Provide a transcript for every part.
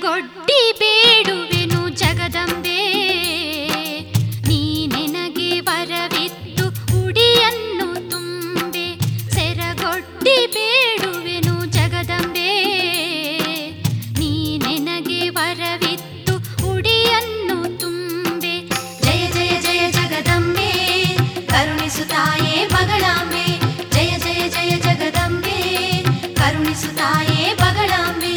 ಸೆರಗೊಡ್ಡಿ ಬೇಡುವೆನು ಜಗದಂಬೆ ನೀ ನೆನಗೆ ವರವಿತ್ತು ಉಡಿಯನ್ನು ತುಂಬೆ ಸೆರಗೊಡ್ಡಿ ಬೇಡುವೆನು ಜಗದಂಬೆ ನೀ ನೆನಗೆ ವರವಿತ್ತು ಉಡಿಯನ್ನು ತುಂಬೆ ಜಯ ಜಯ ಜಯ ಜಗದಂಬೆ ಕರುಣಿಸುತ್ತಾಯೇ ಬಗಳಾಂಬೆ ಜಯ ಜಯ ಜಯ ಜಗದಂಬೆ ಕರುಣಿಸುತ್ತಾಯೇ ಬಗಳಾಂಬೆ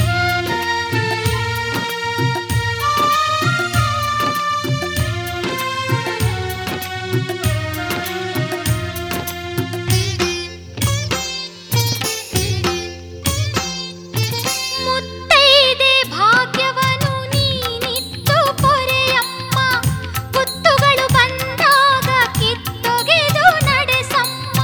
ಮುತ್ತೈದೆ ಭಾಗ್ಯವನು ನೀನಿತ್ತು ಪೊರೆಯಮ್ಮ ಕುತ್ತುಗಳು ಬಂದಾಗ ಕಿತ್ತೊಗೆದು ನಡೆಸಮ್ಮ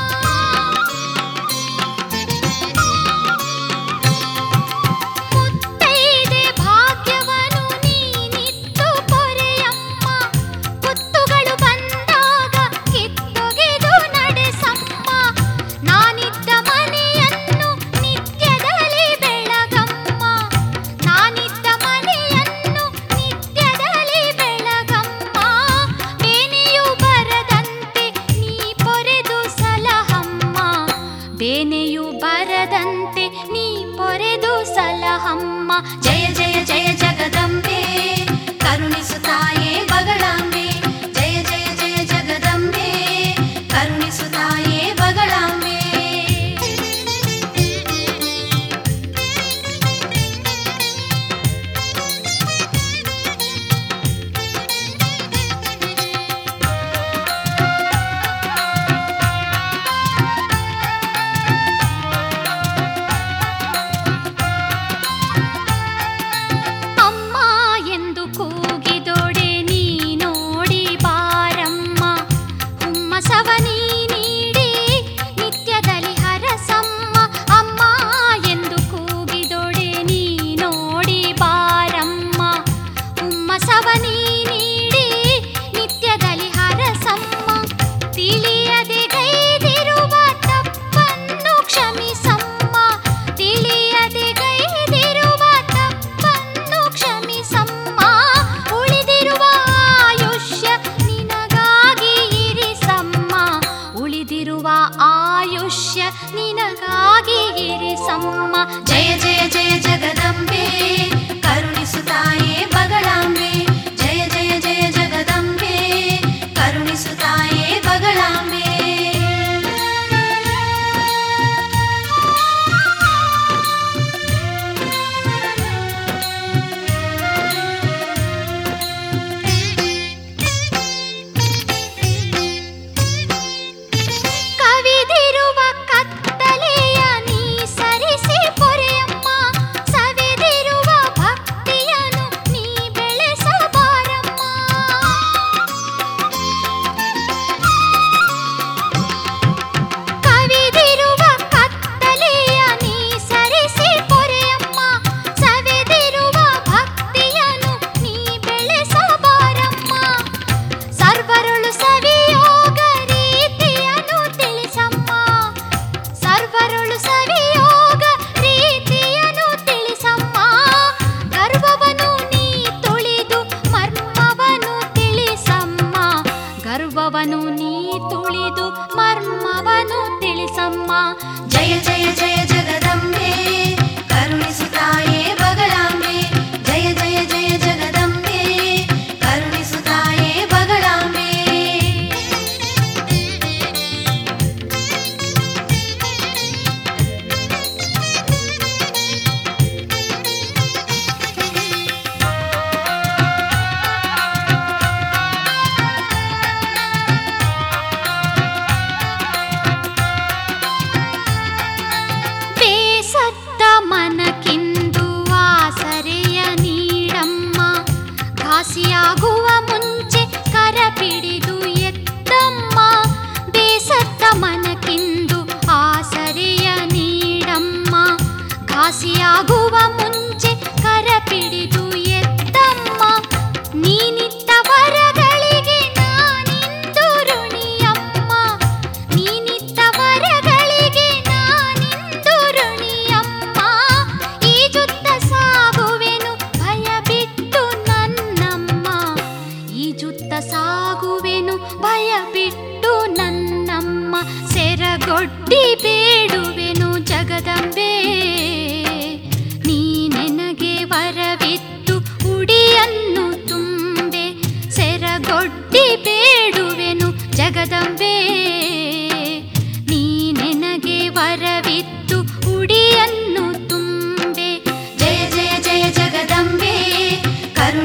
ಮುತ್ತೈದೆ ಭಾಗ್ಯವನು ನೀನಿತ್ತು ಪೊರೆಯಮ್ಮ ಕುತ್ತುಗಳು ಬಂದಾಗ ಕಿತ್ತೊಗೆದು ನಡೆಸಮ್ಮ ನಾನಿದ್ದ ಮನೆಯನ್ನು ನಿತ್ಯದಲ್ಲಿ ಬೆಳಗಮ್ಮ ನಾನಿದ್ದ ಮನೆಯನ್ನು ನಿತ್ಯದಲ್ಲಿ ಬೆಳಗಮ್ಮ ಬೇನೆಯು ಬರದಂತೆ ನೀ ಪೊರೆದು ಸಲಹಮ್ಮ ಬೇನೆಯು ಬರದಂತೆ ನೀ ಪೊರೆದು ಸಲಹಮ್ಮ ಜಯ ಜಯ ಜಯ ಜಗದಂಬೆ ಕರುಣಿಸುತ್ತಾಯೇ ಬಗಳಾಂಬೆ ಜಯ ಜಯ ಜಯ ಜಗದಂಬೆ ಕರುಣಿಸುತ್ತಾಯೇ ಬಗಳಾಂಬೆ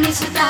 ಕರುಣಿಸುತ್ತಾಯೇ